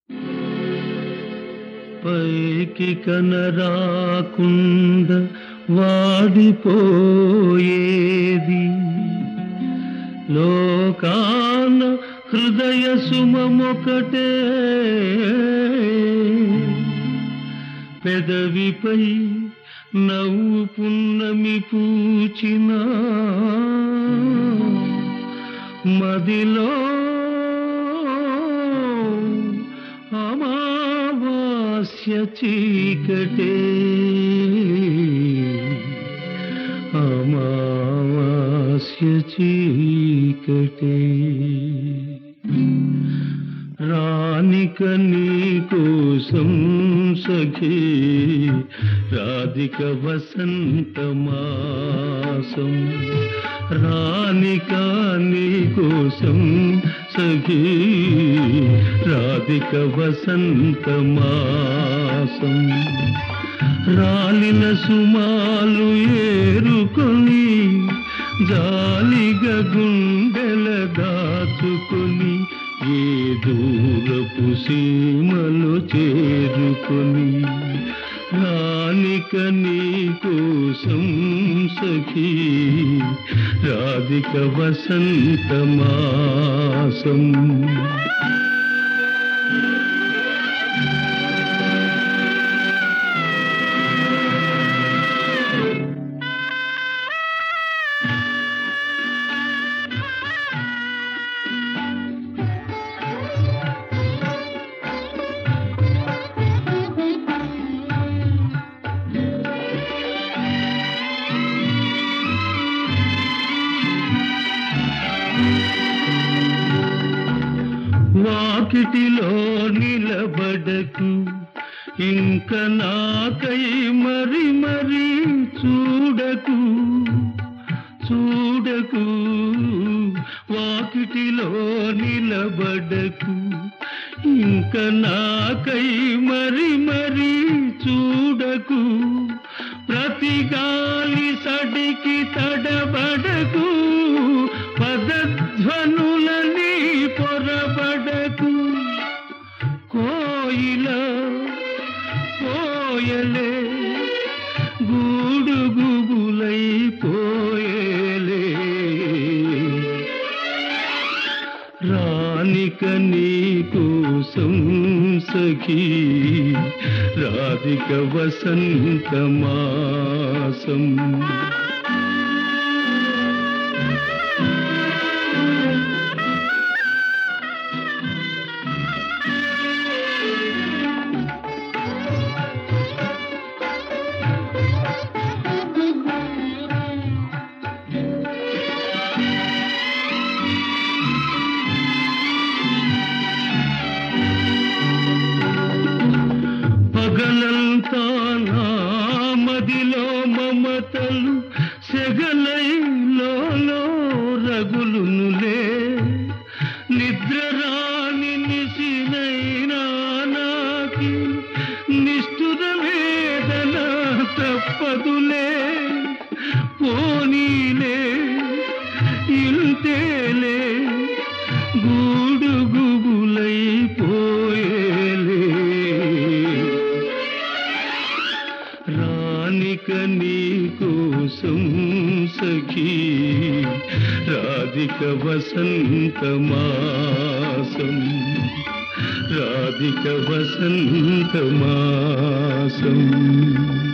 పైకి కనరాకుండ వాడిపోయేది లోకాన హృదయ సుమమొకటే పెదవిపై నవ్వు పున్నమి పూచిన మదిలో అమావాస్య చీకటే అమావాస్య చీకటే రానిక నీ కోసం సఖీ రాధిక వసంత మాసం రానిక నీ కోసం సఖీ రాధిక వసంత మాసం రాలిన సుమాలు ఏరుకొని జాలిగా గుండెల దాచుకొని ఏ దూరపు సీమలు చేరుకొని రానిక నీ కోసం సఖీ రాధిక వసంత మాసం వాకిటిలో నిలబడకు ఇంక నాకై మరి మరి చూడకు చూడకు వాకిటిలో నిలబడకు ఇంక నాకై మరి మరి చూడకు ప్రతి గాలి సడికి తడబడకు పదధ్వనులని పొరబడకు కోయిల పోయలే గూడు గుబులై పోయలే రానిక నీ కోసం సఖీ రాధిక వసంత మాసం పగలంతా నా మదిలో మమతలు సెగలైలో రగులునులే నిద్ర రాని నిసినైనా నాకి నిష్ఠుర వేదన తప్పదులే పోనీలే ఇంతేలే గూడు గుబులై పోయేలే రానిక నీ కోసం సఖీ రాధిక వసంత మాసం రాధిక వసంత మాసం